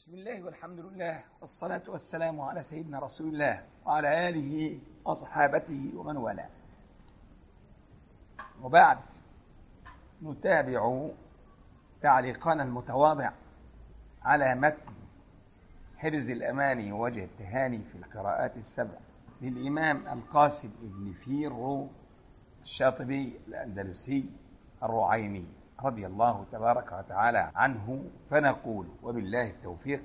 بسم الله والحمد لله والصلاة والسلام على سيدنا رسول الله وعلى آله وصحابته ومن والاه وبعد نتابع تعليقنا المتواضع على متن حرز الأماني ووجه التهاني في القراءات السبع للإمام القاسم بن فيرو الشاطبي الأندلسي الرعيني رضي الله تبارك وتعالى عنه فنقول وبالله التوفيق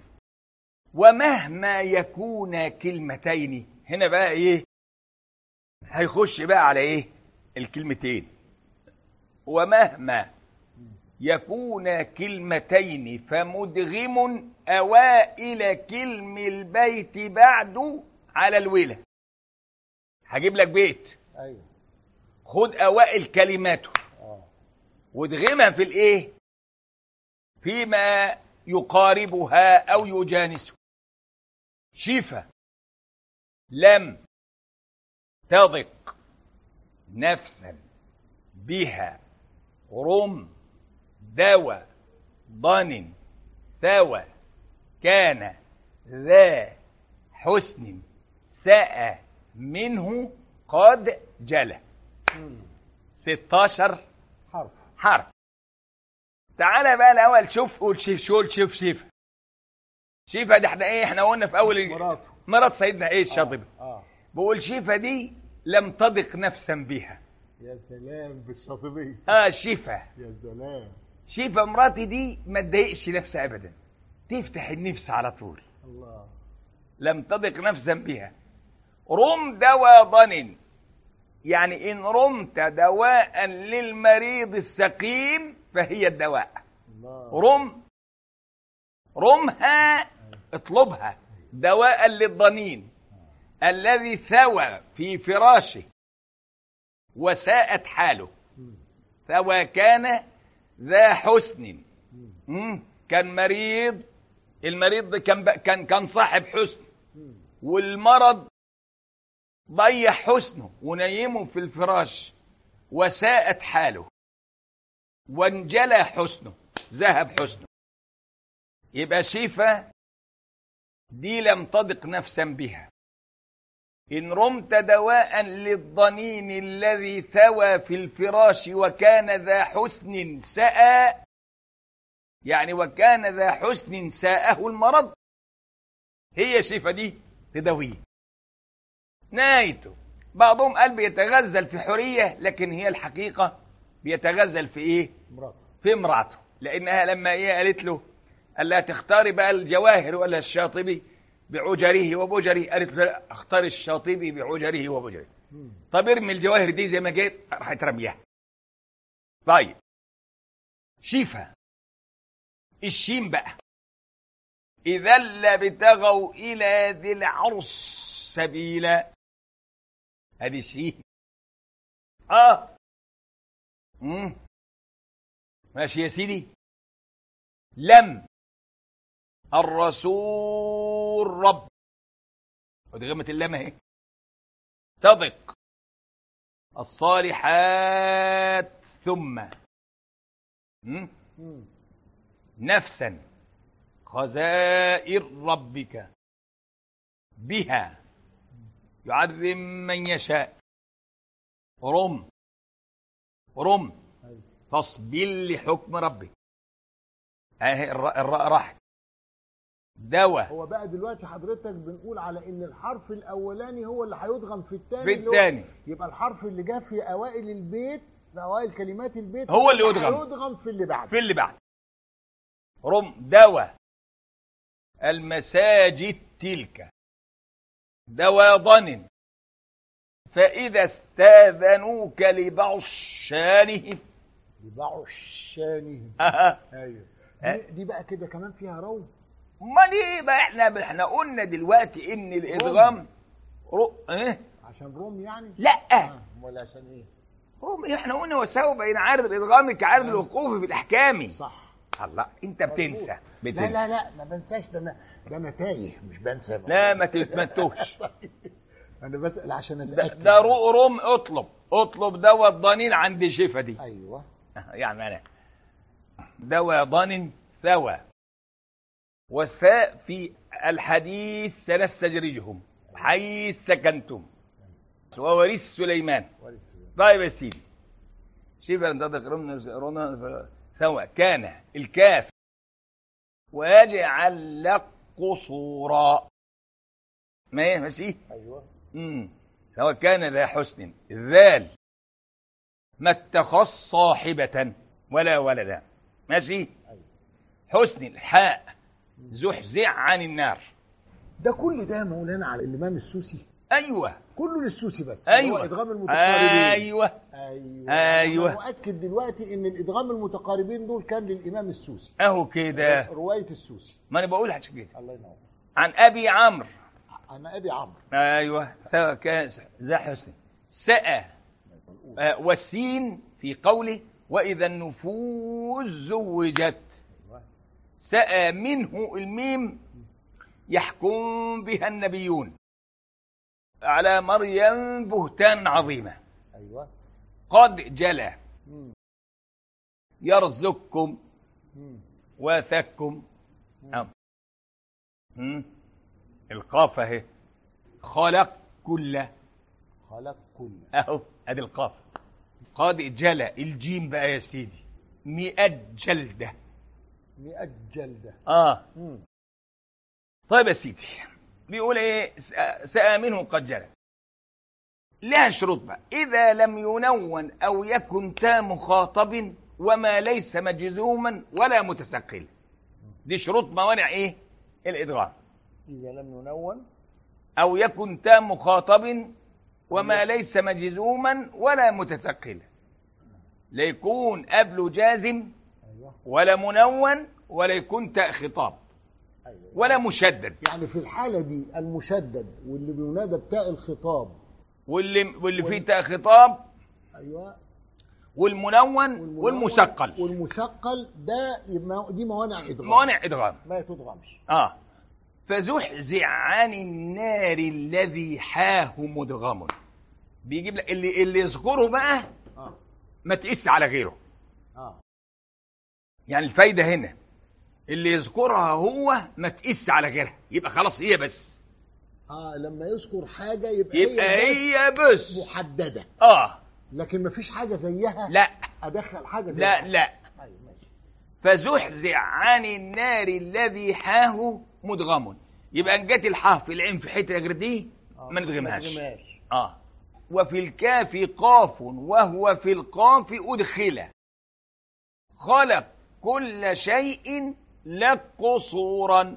ومهما يكون كلمتين هنا بقى ايه هيخش بقى على ايه الكلمتين ومهما يكون كلمتين فمدغم اوائل كلم البيت بعد على الوله هجيب لك بيت ايوه خد اوائل كلماته اه وادغمها في الايه فيما يقاربها او يجانسه شفا لم تضق نفسا بها رم دوى ضن ثوى كان ذا حسن سأى منه قد جلى مم. 16 حرف حرف تعالى بقى الاول شوف قول شوف شوف شوف شوف شيفة ده احنا ايه احنا قلنا في اول ال- مراته مرات سيدنا ايه الشاطبي اه بقول شيفة دي لم تضق نفسا بها يا سلام بالشاطبية اه شيفة يا سلام شيفة مراتي دي ما تضايقش نفسها ابدا تفتح النفس على طول الله لم تضق نفسا بها رم دواء ضن يعني ان رمت دواء للمريض السقيم فهي الدواء الله رم رمها اطلبها دواء للضنين الذي ثوى في فراشه وساءت حاله مم. ثوى كان ذا حسن مم. مم. كان مريض المريض ده كان ب- كان كان صاحب حسن مم. والمرض ضيع حسنه ونيمه في الفراش وساءت حاله وانجلى حسنه ذهب حسنه يبقى شيفة دي لم تضق نفسا بها إن رمت دواء للضنين الذي ثوى في الفراش وكان ذا حسن ساء يعني وكان ذا حسن ساءه المرض هي شفا دي تداويه نهايته بعضهم قال بيتغزل في حرية لكن هي الحقيقة بيتغزل في ايه مراته في امرأته لانها لما ايه قالت له قال لها تختاري بقى الجواهر ولا الشاطبي بعجره وبجره قالت له لا، اختار الشاطبي بعجره وبجره مم. طب ارمي الجواهر دي زي ما جيت راحت رميها طيب شيفا الشين بقى إذا لابتغوا إلى ذي العرش سبيلا هذه الشين آه مم. ماشي يا سيدي لم الرسول رب ودي غمة اللام اهي تضق الصالحات ثم م? مم. نفسا خزائر ربك بها يعذب من يشاء رم رم أيوة. فاصبر لحكم ربك اهي الراء الراء راحت دواء هو بقى دلوقتي حضرتك بنقول على ان الحرف الاولاني هو اللي هيدغم في الثاني في الثاني يبقى الحرف اللي جه في اوائل البيت في اوائل كلمات البيت هو اللي يدغم. هيدغم في اللي بعده في اللي بعد رم دواء المساجد تلك دواء ضن فإذا استاذنوك لبعض شانهم يباعوا الشانهم أها. ايوه ها؟ دي, دي بقى كده كمان فيها روم امال ايه بقى احنا احنا قلنا دلوقتي ان الادغام رو... ايه عشان روم يعني لا آه، امال عشان ايه روم إيه؟ احنا قلنا وساوي بين عارض الادغام كعارض الوقوف في الاحكام صح الله انت بتنسى لا بتنسى لا لا ما بنساش ده انا ده انا تايه مش بنسى لا ما تتمتوش انا بسال عشان ده, اتاكد ده رو- روم اطلب اطلب دواء الضنين عند شفا دي ايوه يعني انا دواء ضن ثوى والثاء في الحديث سنستجرجهم حيث سكنتم وورث سليمان ورث سليمان. طيب يا سيدي شوف انت تقرون سواء كان الكاف ويجعل لك قصورا ما هي ماشي ايوه امم سواء كان ذا حسن الذال ما اتخذ صاحبة ولا ولدا ماشي ايوه حسن الحاء زحزع عن النار ده كل ده يا مولانا على الامام السوسي ايوه كله للسوسي بس ايوه هو ادغام المتقاربين ايوه ايوه أيوة. أنا مؤكد دلوقتي ان الادغام المتقاربين دول كان للامام السوسي اهو كده روايه السوسي ما انا بقول عشان كده الله ينور عن ابي عمرو انا ابي عمرو ايوه سواء كان ذا حسن سأ آه، والسين في قوله واذا النفوس زوجت أيوة. سأ منه الميم يحكم بها النبيون على مريم بهتان عظيمة ايوه قد جلى مم. يرزقكم مم. واثكم مم. أم. مم. القاف اهي خلق كل خلق كل اهو ادي القاف قد جلى الجيم بقى يا سيدي مئة جلدة مئة جلده اه مم. طيب يا سيدي بيقول ايه س- سآمنه قد جلى لها شروط بقى إذا لم ينون أو يكن تا مخاطب وما ليس مجزوما ولا متثقل دي شروط موانع إيه الإدغام اذا لم ينون أو يكن تا مخاطب وما ليس مجزوما ولا متثقل لا يكون قبله جازم ايوه ولا منون ولا يكون تاء خطاب ايوه ولا مشدد يعني في الحاله دي المشدد واللي بينادى بتاء الخطاب واللي واللي فيه تاء خطاب ايوه والمنون والمنون والمثقل والمثقل ده يبقى- دي موانع ادغام موانع ادغام ما تدغمش اه فزحزع عن النار الذي حاه مدغم بيجيب لك اللي اللي يذكره بقى اه ما تقيس على غيره اه يعني الفايده هنا اللي يذكرها هو ما تقيس على غيرها يبقى خلاص هي بس اه لما يذكر حاجه يبقى, يبقى هي هي بس بس محدده اه لكن ما فيش حاجه زيها لا ادخل حاجه زيها لا لا ايوه ماشي فزحزع عن النار الذي حاه مدغم يبقى ان جت الحاء في العين في حته غير دي آه، ما ندغمهاش ندغمهاش. اه وفي الكاف قاف وهو في القاف أدخل خلق كل شيء لك قصورا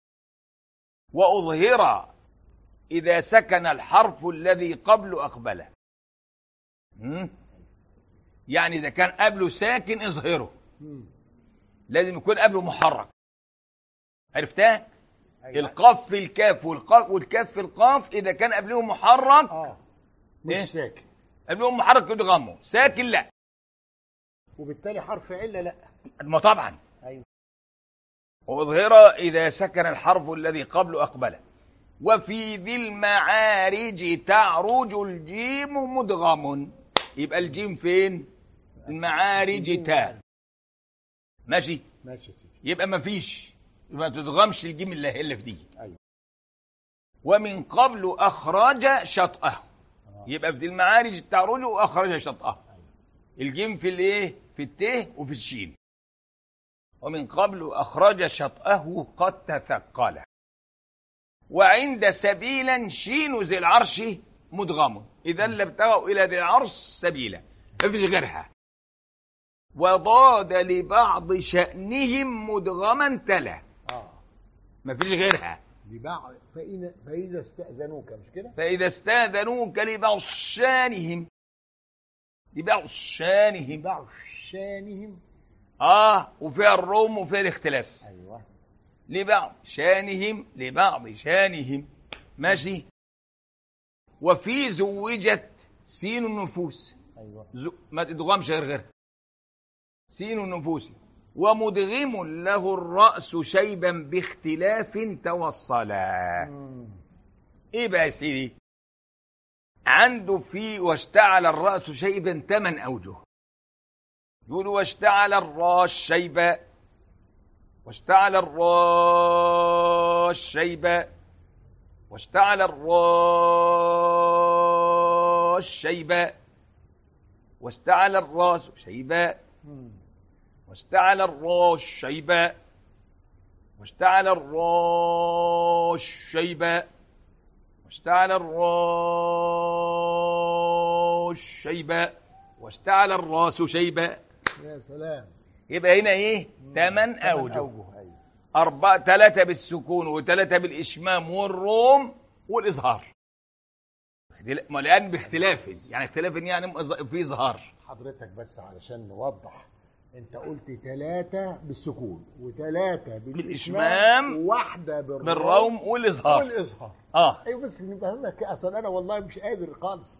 وأظهر إذا سكن الحرف الذي قبل أقبله مم؟ يعني إذا كان قبله ساكن اظهره مم. لازم يكون قبله محرك عرفتها؟ أيوة. القاف في الكاف والقاف والكاف في القاف إذا كان قبله محرك اه مش إيه؟ ساكن قبلهم محرك يدغمه ساكن لا وبالتالي حرف عله لا ما طبعا ايوه وأظهر إذا سكن الحرف الذي قبل أقبله وفي ذي المعارج تعرج الجيم مدغم يبقى الجيم فين المعارج تاء ماشي ماشي يا سيدي يبقى ما فيش ما تدغمش الجيم اللي اللي في دي ايوه ومن قبل أخرج شطأه آه. يبقى في ذي المعارج تعرج وأخرج شطأه أيوة. الجيم في الايه في الت وفي الشين ومن قبل أخرج شطأه قد تثقل وعند سبيلا شين ذي العرش مدغم إذا لابتغوا إلى ذي العرش سبيلا مفيش غيرها وضاد لبعض شأنهم مدغما تلا اه مفيش غيرها لبعض فإن فإذا استأذنوك مش كده؟ فإذا استاذنوك لبعض شانهم لبعض شانهم لبعض شانهم آه وفيها الروم وفيها الاختلاس ايوه لبعض شانهم لبعض شانهم ماشي وفي زوجت سين النفوس ايوه زو... ما تدغمش غير غيرها سين النفوس ومدغم له الرأس شيبا باختلاف توصلا مم. ايه بقى يا سيدي عنده في واشتعل الرأس شيبا ثمان أوجه يقول واشتعل الراس شيبا واشتعل الراس شيبا واشتعل الراس شيبا واشتعل الراس شيبا مم. واشتعل الراس شيبا واشتعل الراس شيبا واشتعل الراس شيبا واشتعل الراس شيبا يا سلام يبقى هنا ايه ثمان ثمان اوجه أوجه أيوة. أربعة ثلاثة بالسكون وثلاثة بالإشمام والروم والإظهار اختلا- ما الآن باختلاف يعني اختلاف يعني مز- في إظهار حضرتك بس علشان نوضح انت قلت ثلاثة بالسكون وثلاثة بالإشمام وواحدة بالروم بالروم والإظهار والإظهار اه ايوه بس نفهمك اصل انا والله مش قادر خالص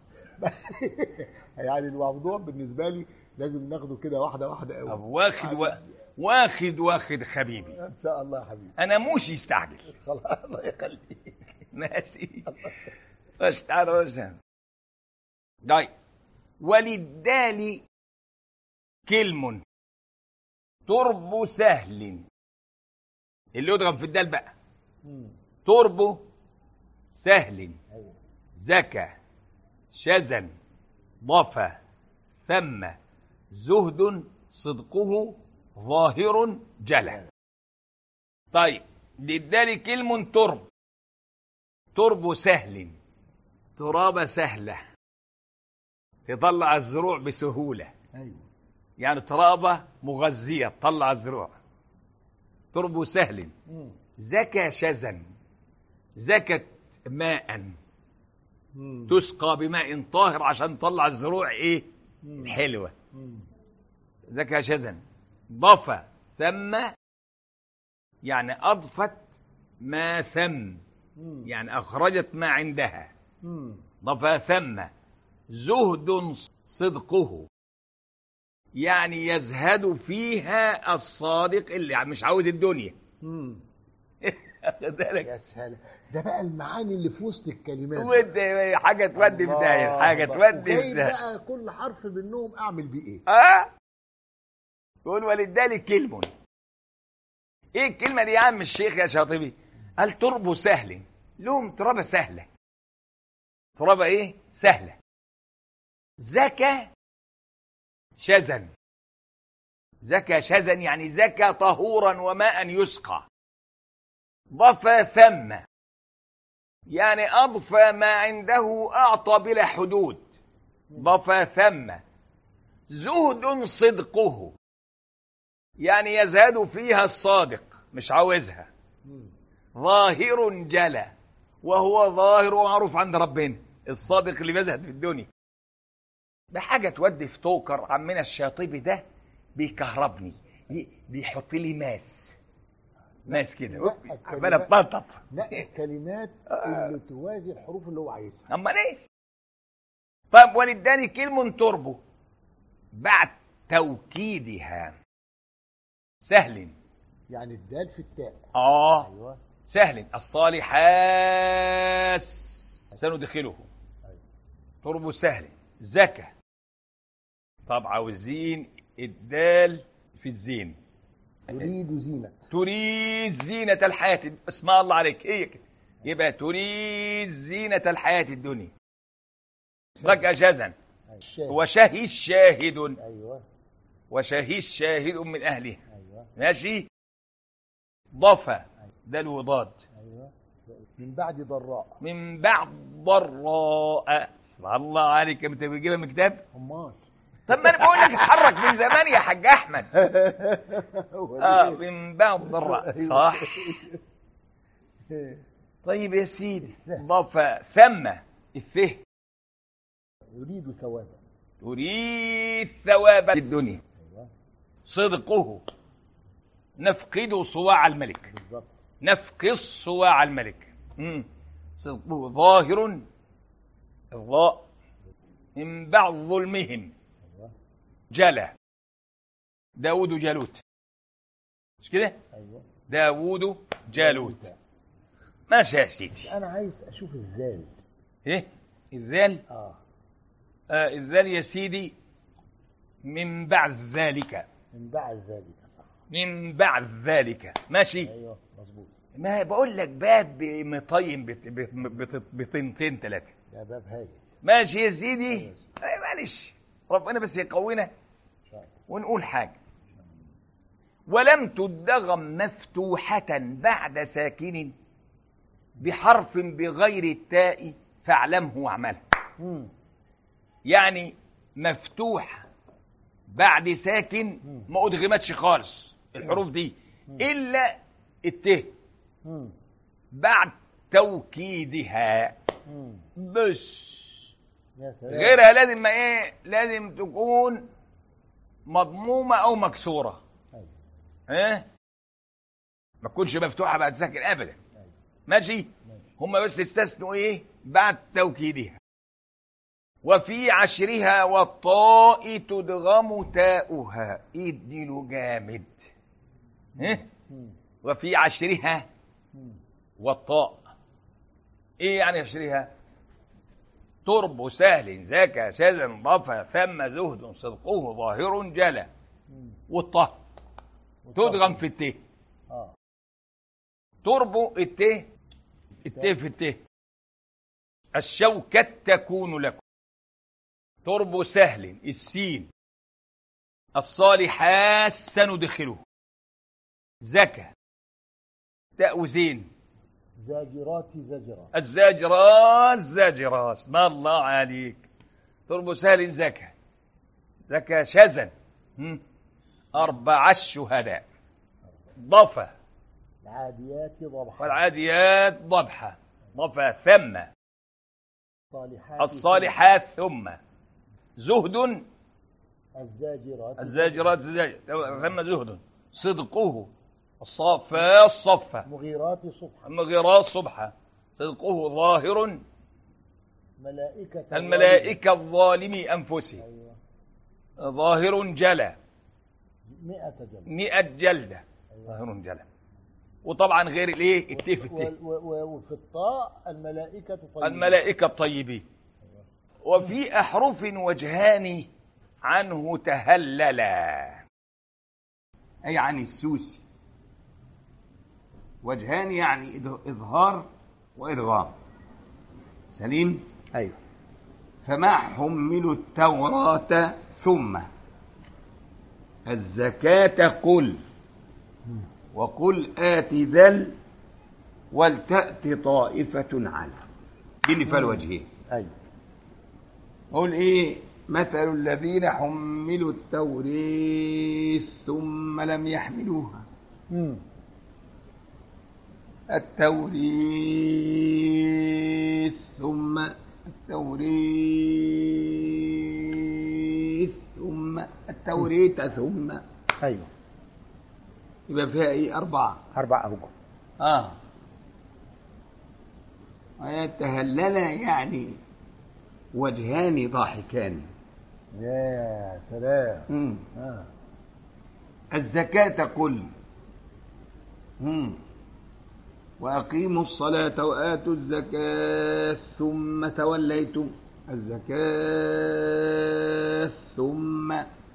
يعني الموضوع بالنسبة لي لازم ناخده كده واحدة واحدة طب قوي واخد و... واخد واخد حبيبي ان شاء الله يا حبيبي أنا موش يستعجل خلاص الله يخليك ماشي فاشتعل رأسا طيب وللدال كلم ترب سهل اللي يضرب في الدال بقى مم. ترب سهل ايوه زكى شزن ضفى ثم زهد صدقه ظاهر جلى طيب للدال كلم ترب ترب سهل تراب سهلة تطلع الزروع بسهولة ايوه يعني ترابة مغذية تطلع الزروع ترب سهل مم. زكى شزن زكت ماء مم. تسقى بماء طاهر عشان تطلع الزروع ايه مم. الحلوة مم. زكى شزن ضفى ثم يعني أضفت ما ثم مم. يعني أخرجت ما عندها مم. ضفى ثم زهد صدقه يعني يزهد فيها الصادق اللي مش عاوز الدنيا مم. واخد بالك يا سلام ده بقى المعاني اللي في وسط الكلمات ودي حاجة تودي في داهية حاجة الله. تودي في وجاي داهية بقى كل حرف منهم اعمل بيه ايه اه يقول وللدال كلم ايه الكلمة دي يا عم الشيخ يا شاطبي قال تربو سهل لهم ترابة سهلة ترابة ايه سهلة زكى شزن زكى شزن يعني زكى طهورا وماء يسقى ضفى ثم يعني أضفى ما عنده أعطى بلا حدود ضفى ثم زهد صدقه يعني يزهد فيها الصادق مش عاوزها مم. ظاهر جلى وهو ظاهر ومعروف عند ربنا الصادق اللي بيزهد في الدنيا ده حاجة تودي في توكر عمنا الشاطبي ده بيكهربني ي- بيحط لي ماس ماس كده لا، عمالة الكلمات- تبطط لا الكلمات اللي توازي الحروف اللي هو عايزها امال ايه طب وللداني كلم تربو بعد توكيدها سهل يعني الدال في التاء اه ايوه سهل الصالحات سندخله أيوة. تربو سهل زكى طب عاوزين الدال في الزين تريد زينة تريد زينة الحياة اسم الله عليك هي كده يبقى تريد زينة الحياة الدنيا ركع شاذا أيوة. الشاهد. وشهي شاهد ايوه وشهي شاهد من أهله ايوه ماشي ضفى ده الوضاد ايوه من بعد ضراء من بعد ضراء اسم الله عليك انت بتجيبها من كتاب امال طب ما انا بقول لك اتحرك من زمان يا حاج احمد هو اه ليه؟ من بعد ضراء أيوة. صح طيب يا سيدي ضفى ثم الثه يريد ثوابا تريد ثواب الدنيا ايوه صدقه نفقد صواع الملك بالظبط نفقد صواع الملك مم. صدقه ظاهر الضاء من بعد ظلمهم ايوه جلى داود جالوت مش كده ايوه داود جالوت ماشي يا سيدي انا عايز اشوف الزال ايه الذال اه آه الذال يا سيدي من بعد ذلك من بعد ذلك صح من بعد ذلك ماشي ايوه مظبوط ما بقول لك باب مطين بت- بت- بت- بطنتين ثلاثه ده باب هايل ماشي يا سيدي أيوة. أي معلش ربنا بس يقوينا ان شاء الله ونقول حاجة ولم تدغم مفتوحة بعد ساكن بحرف بغير التاء فاعلمه واعمله مم. يعني مفتوحة بعد ساكن ما أدغمتش خالص الحروف دي إلا الت مم. بعد توكيدها مم. بس يا سلام غيرها لازم ما ايه لازم تكون مضمومة أو مكسورة أيوة. ها ما تكونش مفتوحة بعد ساكن أبدا أيوة. ماشي ماشي. هم بس استثنوا ايه بعد توكيدها وفي عشرها والطاء تدغم تاؤها اديله جامد ها مم. وفي عشرها مم. والطاء ايه يعني عشرها ترب سهل ذاك شاذ ضفا ثم زهد صدقه ظاهر جلى مم. والطاء تدغم في الت اه تربو الت الت في الت الشوكة تكون لكم تربو سهل السين الصالحات سندخله زكى تاء زين زاجرات زجرا الزاجرات زاجرات ما الله عليك تربو سهل زكى زكى شزن هم؟ أربع الشهداء ضفة العاديات ضبحا والعاديات ضبحة ضفة ثم الصالحات الصالحات ثم زهد الزاجرات الزاجرات زاج- ثم زهد صدقه الصافات صفة مغيرات صبحا المغيرات صبحة صدقه ظاهر ملائكة الملائكة الظالمي أنفسهم أيوة ظاهر جلى مئة جنة مئة جلدة ظاهر جلى وطبعا غير الايه التي في التي و- و- و- وفي الطاء الملائكة طيبين الملائكة الطيبين وفي أحرف وجهان عنه تهللا أي عن السوسي وجهان يعني إظ- إظهار وإدغام سليم أيوة فما حملوا التوراة ثم الزكاة قل وقل آت ذل ولتأت طائفة على دي اللي فيها الوجهين أيوة قول ايه مثل الذين حملوا التوريث ثم لم يحملوها مم. التوريث ثم التوريث ثم التوريث ثم أيوة يبقى فيها ايه أربعة أربع أوجه اه ويتهلل يعني وجهان ضاحكان يا سلام مم. آه. الزكاة قل مم. وأقيموا الصلاة وآتوا الزكاة ثم توليتم الزكاة ثم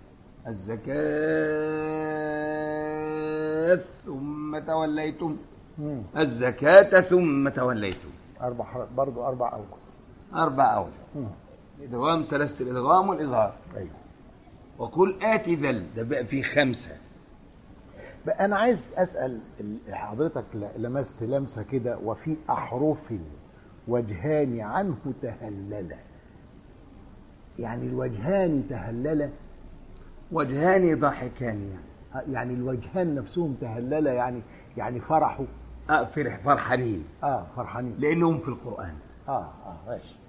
الزكاة ثم توليتم مم. الزكاة ثم توليتم أربع حر- برضو أربع أوجه أربع أوجه مم. الإدغام ثلاثة الإدغام والإظهار أيوة وقل آتي ذل ده بقى فيه خمسة بقى أنا عايز أسأل ال- حضرتك ل- لمست لمسة كده وفي أحرف وجهان عنه تهللا يعني الوجهان تهللا وجهان ضاحكان يعني آه، يعني الوجهان نفسهم تهللا يعني يعني فرحوا آه فرح فرحانين اه فرحانين لأنهم في القرآن اه اه ماشي